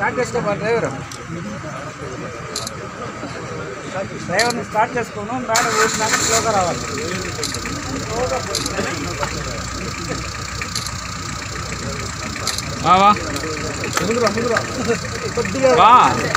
start చేసుకోబా driver డ్రైవర్ని start చేసుకోను రాడ వేసినాక స్లోగా రావాలి వా వా ముందురా ముందురా కొద్దిగా వా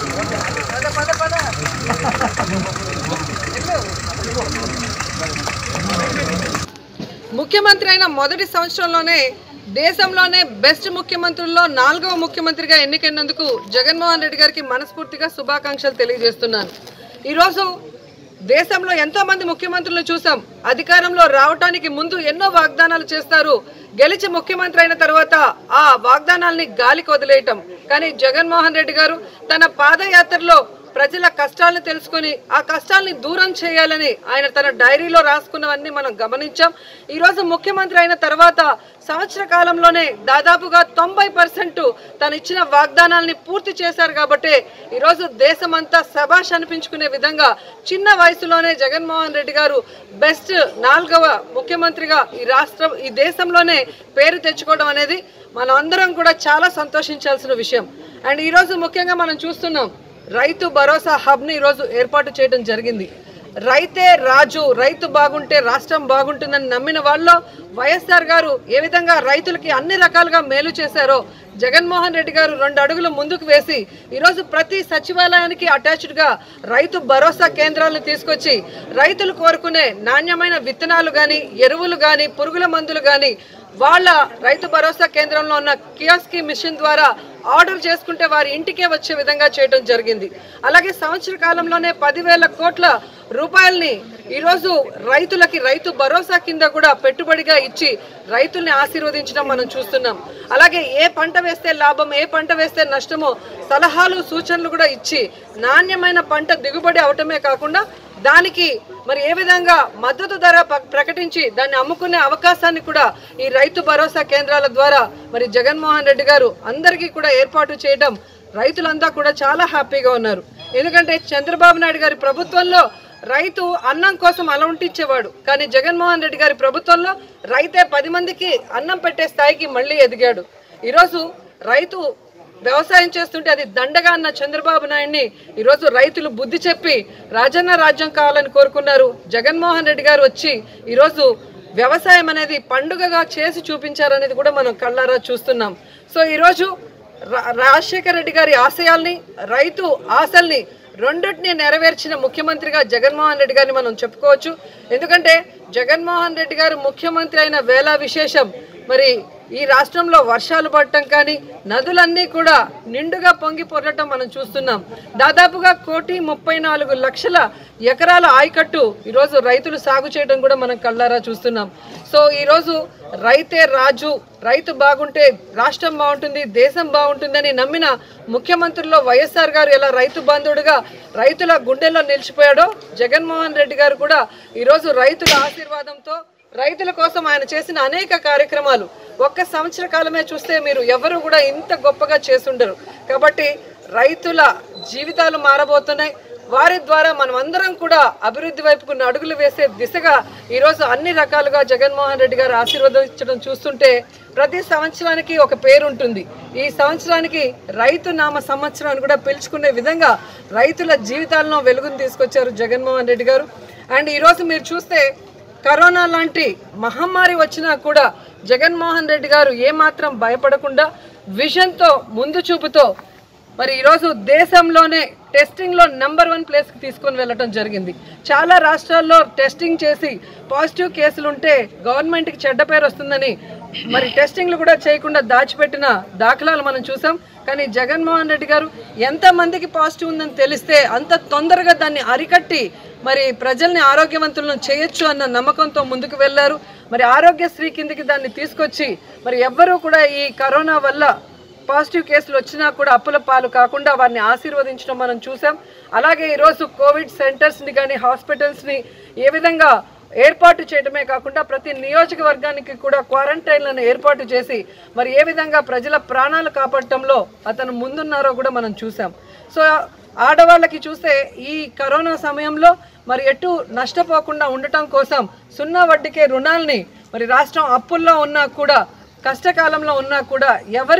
ముఖ్యమంత్రి అయిన మొదటి సంవత్సరంలోనే దేశంలోనే బెస్ట్ ముఖ్యమంత్రుల్లో నాలుగవ ముఖ్యమంత్రిగా ఎన్నికైనందుకు జగన్మోహన్ రెడ్డి గారికి మనస్ఫూర్తిగా శుభాకాంక్షలు తెలియజేస్తున్నాను ఈరోజు దేశంలో ఎంతో మంది ముఖ్యమంత్రులు చూసాం అధికారంలో రావటానికి ముందు ఎన్నో వాగ్దానాలు చేస్తారు గెలిచి ముఖ్యమంత్రి అయిన తర్వాత ఆ వాగ్దానాల్ని గాలికి వదిలేయటం కానీ జగన్మోహన్ రెడ్డి గారు తన పాదయాత్రలో ప్రజల కష్టాలను తెలుసుకొని ఆ కష్టాల్ని దూరం చేయాలని ఆయన తన డైరీలో రాసుకున్నవన్నీ మనం గమనించాం ఈ రోజు ముఖ్యమంత్రి అయిన తర్వాత సంవత్సర కాలంలోనే దాదాపుగా తొంభై పర్సెంట్ తను ఇచ్చిన వాగ్దానాల్ని పూర్తి చేశారు కాబట్టి ఈరోజు దేశమంతా శబాష్ అనిపించుకునే విధంగా చిన్న వయసులోనే జగన్మోహన్ రెడ్డి గారు బెస్ట్ నాలుగవ ముఖ్యమంత్రిగా ఈ రాష్ట్రం ఈ దేశంలోనే పేరు తెచ్చుకోవడం అనేది మనం అందరం కూడా చాలా సంతోషించాల్సిన విషయం అండ్ ఈరోజు ముఖ్యంగా మనం చూస్తున్నాం రైతు భరోసా హబ్ని ఈరోజు ఏర్పాటు చేయడం జరిగింది రైతే రాజు రైతు బాగుంటే రాష్ట్రం బాగుంటుందని నమ్మిన వాళ్ళు వైఎస్ఆర్ గారు ఏ విధంగా రైతులకి అన్ని రకాలుగా మేలు చేశారో జగన్మోహన్ రెడ్డి గారు రెండు అడుగులు ముందుకు వేసి ఈరోజు ప్రతి సచివాలయానికి అటాచ్డ్గా రైతు భరోసా కేంద్రాలను తీసుకొచ్చి రైతులు కోరుకునే నాణ్యమైన విత్తనాలు కానీ ఎరువులు కానీ పురుగుల మందులు కానీ వాళ్ళ రైతు భరోసా కేంద్రంలో ఉన్న కియాస్కి మిషన్ ద్వారా ఆర్డర్ చేసుకుంటే వారి ఇంటికే వచ్చే విధంగా చేయడం జరిగింది అలాగే సంవత్సర కాలంలోనే పదివేల కోట్ల రూపాయల్ని ఈరోజు రైతులకి రైతు భరోసా కింద కూడా పెట్టుబడిగా ఇచ్చి రైతుల్ని ఆశీర్వదించడం మనం చూస్తున్నాం అలాగే ఏ పంట వేస్తే లాభం ఏ పంట వేస్తే నష్టమో సలహాలు సూచనలు కూడా ఇచ్చి నాణ్యమైన పంట దిగుబడి అవటమే కాకుండా దానికి మరి ఏ విధంగా మద్దతు ధర ప- ప్రకటించి దాన్ని అమ్ముకునే అవకాశాన్ని కూడా ఈ రైతు భరోసా కేంద్రాల ద్వారా మరి జగన్మోహన్ రెడ్డి గారు అందరికీ కూడా ఏర్పాటు చేయడం రైతులంతా కూడా చాలా హ్యాపీగా ఉన్నారు ఎందుకంటే చంద్రబాబు నాయుడు గారి ప్రభుత్వంలో రైతు అన్నం కోసం అలవంటించేవాడు కానీ జగన్మోహన్ రెడ్డి గారి ప్రభుత్వంలో రైతే పది మందికి అన్నం పెట్టే స్థాయికి మళ్ళీ ఎదిగాడు ఈరోజు రైతు వ్యవసాయం చేస్తుంటే అది దండగా అన్న చంద్రబాబు నాయుడిని ఈరోజు రైతులు బుద్ధి చెప్పి రాజన్న రాజ్యం కావాలని కోరుకున్నారు జగన్మోహన్ రెడ్డి గారు వచ్చి ఈరోజు వ్యవసాయం అనేది పండుగగా చేసి చూపించారనేది కూడా మనం కళ్ళారా చూస్తున్నాం సో ఈరోజు రా- రాజశేఖర రెడ్డి గారి ఆశయాల్ని రైతు ఆశల్ని రెండింటిని నెరవేర్చిన ముఖ్యమంత్రిగా జగన్మోహన్ రెడ్డి గారిని మనం చెప్పుకోవచ్చు ఎందుకంటే జగన్మోహన్ రెడ్డి గారు ముఖ్యమంత్రి అయిన వేళ విశేషం మరి ఈ రాష్ట్రంలో వర్షాలు పడటం కానీ నదులన్నీ కూడా నిండుగా పొంగి పొరలటం మనం చూస్తున్నాం దాదాపుగా కోటి ముప్పై నాలుగు లక్షల ఎకరాల ఆయకట్టు ఈరోజు రైతులు సాగు చేయడం కూడా మనం కళ్ళారా చూస్తున్నాం సో ఈరోజు రైతే రాజు రైతు బాగుంటే రాష్ట్రం బాగుంటుంది దేశం బాగుంటుందని నమ్మిన ముఖ్యమంత్రుల్లో వైఎస్ఆర్ గారు ఎలా రైతు బంధువుడుగా రైతుల గుండెల్లో నిలిచిపోయాడో జగన్మోహన్ రెడ్డి గారు కూడా ఈరోజు రైతుల ఆశీర్వాదంతో రైతుల కోసం ఆయన చేసిన అనేక కార్యక్రమాలు ఒక్క సంవత్సర కాలమే చూస్తే మీరు ఎవరు కూడా ఇంత గొప్పగా చేసుండరు కాబట్టి రైతుల జీవితాలు మారబోతున్నాయి వారి ద్వారా మనం అందరం కూడా అభివృద్ధి వైపుకు అడుగులు వేసే దిశగా ఈరోజు అన్ని రకాలుగా జగన్మోహన్ రెడ్డి గారు ఆశీర్వదించడం చూస్తుంటే ప్రతి సంవత్సరానికి ఒక పేరు ఉంటుంది ఈ సంవత్సరానికి రైతు నామ సంవత్సరం అని కూడా పిలుచుకునే విధంగా రైతుల జీవితాల్లో వెలుగును తీసుకొచ్చారు జగన్మోహన్ రెడ్డి గారు అండ్ ఈరోజు మీరు చూస్తే కరోనా లాంటి మహమ్మారి వచ్చినా కూడా జగన్మోహన్ రెడ్డి గారు ఏమాత్రం భయపడకుండా విజన్తో ముందు చూపుతో మరి ఈరోజు దేశంలోనే టెస్టింగ్లో నెంబర్ వన్ ప్లేస్కి తీసుకొని వెళ్ళటం జరిగింది చాలా రాష్ట్రాల్లో టెస్టింగ్ చేసి పాజిటివ్ కేసులు ఉంటే గవర్నమెంట్కి చెడ్డ పేరు వస్తుందని మరి టెస్టింగ్లు కూడా చేయకుండా దాచిపెట్టిన దాఖలాలు మనం చూసాం కానీ జగన్మోహన్ రెడ్డి గారు ఎంతమందికి పాజిటివ్ ఉందని తెలిస్తే అంత తొందరగా దాన్ని అరికట్టి మరి ప్రజల్ని ఆరోగ్యవంతులను చేయొచ్చు అన్న నమ్మకంతో ముందుకు వెళ్ళారు మరి ఆరోగ్యశ్రీ కిందకి దాన్ని తీసుకొచ్చి మరి ఎవ్వరూ కూడా ఈ కరోనా వల్ల పాజిటివ్ కేసులు వచ్చినా కూడా అప్పుల పాలు కాకుండా వారిని ఆశీర్వదించడం మనం చూసాం అలాగే ఈరోజు కోవిడ్ సెంటర్స్ని కానీ హాస్పిటల్స్ని ఏ విధంగా ఏర్పాటు చేయడమే కాకుండా ప్రతి నియోజకవర్గానికి కూడా క్వారంటైన్లను ఏర్పాటు చేసి మరి ఏ విధంగా ప్రజల ప్రాణాలు కాపాడటంలో అతను ముందున్నారో కూడా మనం చూసాం సో ఆడవాళ్ళకి చూస్తే ఈ కరోనా సమయంలో మరి ఎటు నష్టపోకుండా ఉండటం కోసం సున్నా వడ్డీకే రుణాల్ని మరి రాష్ట్రం అప్పుల్లో ఉన్నా కూడా కష్టకాలంలో ఉన్నా కూడా ఎవరి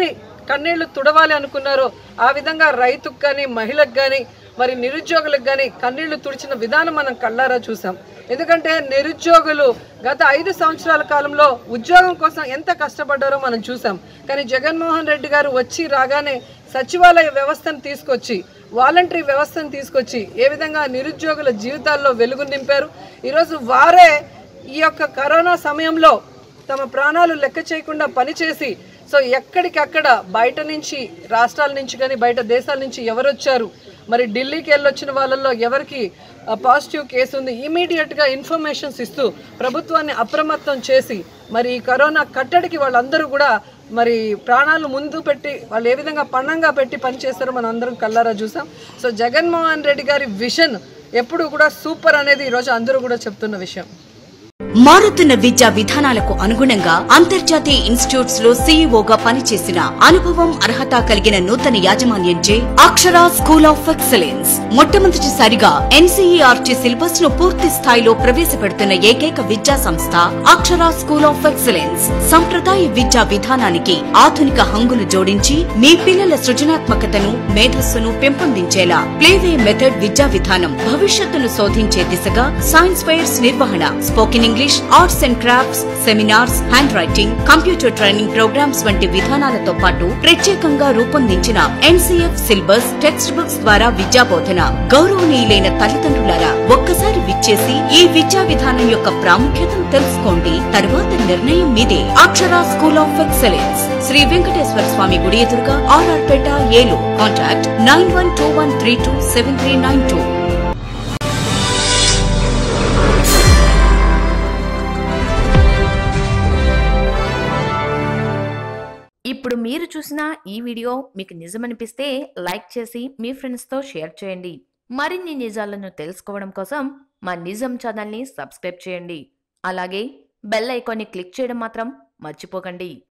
కన్నీళ్లు తుడవాలి అనుకున్నారో ఆ విధంగా రైతుకు కానీ మహిళకు కానీ మరి నిరుద్యోగులకు కానీ కన్నీళ్లు తుడిచిన విధానం మనం కళ్ళారా చూసాం ఎందుకంటే నిరుద్యోగులు గత ఐదు సంవత్సరాల కాలంలో ఉద్యోగం కోసం ఎంత కష్టపడ్డారో మనం చూసాం కానీ జగన్మోహన్ రెడ్డి గారు వచ్చి రాగానే సచివాలయ వ్యవస్థను తీసుకొచ్చి వాలంటరీ వ్యవస్థను తీసుకొచ్చి ఏ విధంగా నిరుద్యోగుల జీవితాల్లో వెలుగు నింపారు ఈరోజు వారే ఈ యొక్క కరోనా సమయంలో తమ ప్రాణాలు లెక్క చేయకుండా పనిచేసి సో ఎక్కడికక్కడ బయట నుంచి రాష్ట్రాల నుంచి కానీ బయట దేశాల నుంచి ఎవరు వచ్చారు మరి ఢిల్లీకి వెళ్ళొచ్చిన వాళ్ళల్లో ఎవరికి పాజిటివ్ కేసు ఉంది ఇమీడియట్గా ఇన్ఫర్మేషన్స్ ఇస్తూ ప్రభుత్వాన్ని అప్రమత్తం చేసి మరి ఈ కరోనా కట్టడికి వాళ్ళందరూ కూడా మరి ప్రాణాలు ముందు పెట్టి వాళ్ళు ఏ విధంగా పణంగా పెట్టి పనిచేస్తారో మనం అందరం కల్లారా చూసాం సో జగన్మోహన్ రెడ్డి గారి విషన్ ఎప్పుడు కూడా సూపర్ అనేది ఈరోజు అందరూ కూడా చెప్తున్న విషయం మారుతున్న విద్యా విధానాలకు అనుగుణంగా అంతర్జాతీయ ఇన్స్టిట్యూట్స్ లో సీఈఓగా పనిచేసిన అనుభవం అర్హత కలిగిన నూతన యాజమాన్యంచే అక్షర స్కూల్ ఆఫ్ ఎక్సలెన్స్ మొట్టమొదటిసారిగా ఎన్సీఈఆర్టీ సిలబస్ ను పూర్తి స్థాయిలో ప్రవేశపెడుతున్న ఏకైక విద్యా సంస్థ అక్షర స్కూల్ ఆఫ్ ఎక్సలెన్స్ సంప్రదాయ విద్యా విధానానికి ఆధునిక హంగులు జోడించి మీ పిల్లల సృజనాత్మకతను మేధస్సును పెంపొందించేలా ప్లేవే మెథడ్ విద్యా విధానం భవిష్యత్తును శోధించే దిశగా సైన్స్ ఫెయిర్స్ నిర్వహణ spoken English arts and crafts seminars handwriting computer training programmes వంటి విధానాలతో పాటు ప్రత్యేకంగా రూపొందించిన ఎన్సీఎఫ్ సిలబస్ టెక్స్ట్ బుక్స్ ద్వారా విద్యాబోధన గౌరవనీయులైన తల్లిదండ్రులారా ఒక్కసారి విచ్చేసి ఈ విద్యా విధానం యొక్క ప్రాముఖ్యతను తెలుసుకోండి తరువాత నిర్ణయం మీదే Akshara school of excellence Shri Venkateswara Swami గుడి ఎదురుగా ఆర్ఆర్పేట ఏలు contact nine one two one three two seven three nine two ఇప్పుడు మీరు చూసిన ఈ వీడియో మీకు నిజమనిపిస్తే లైక్ చేసి మీ ఫ్రెండ్స్తో షేర్ చేయండి మరిన్ని నిజాలను తెలుసుకోవడం కోసం మా నిజం ఛానల్ని సబ్స్క్రైబ్ చేయండి అలాగే బెల్ ఐకాన్ని క్లిక్ చేయడం మాత్రం మర్చిపోకండి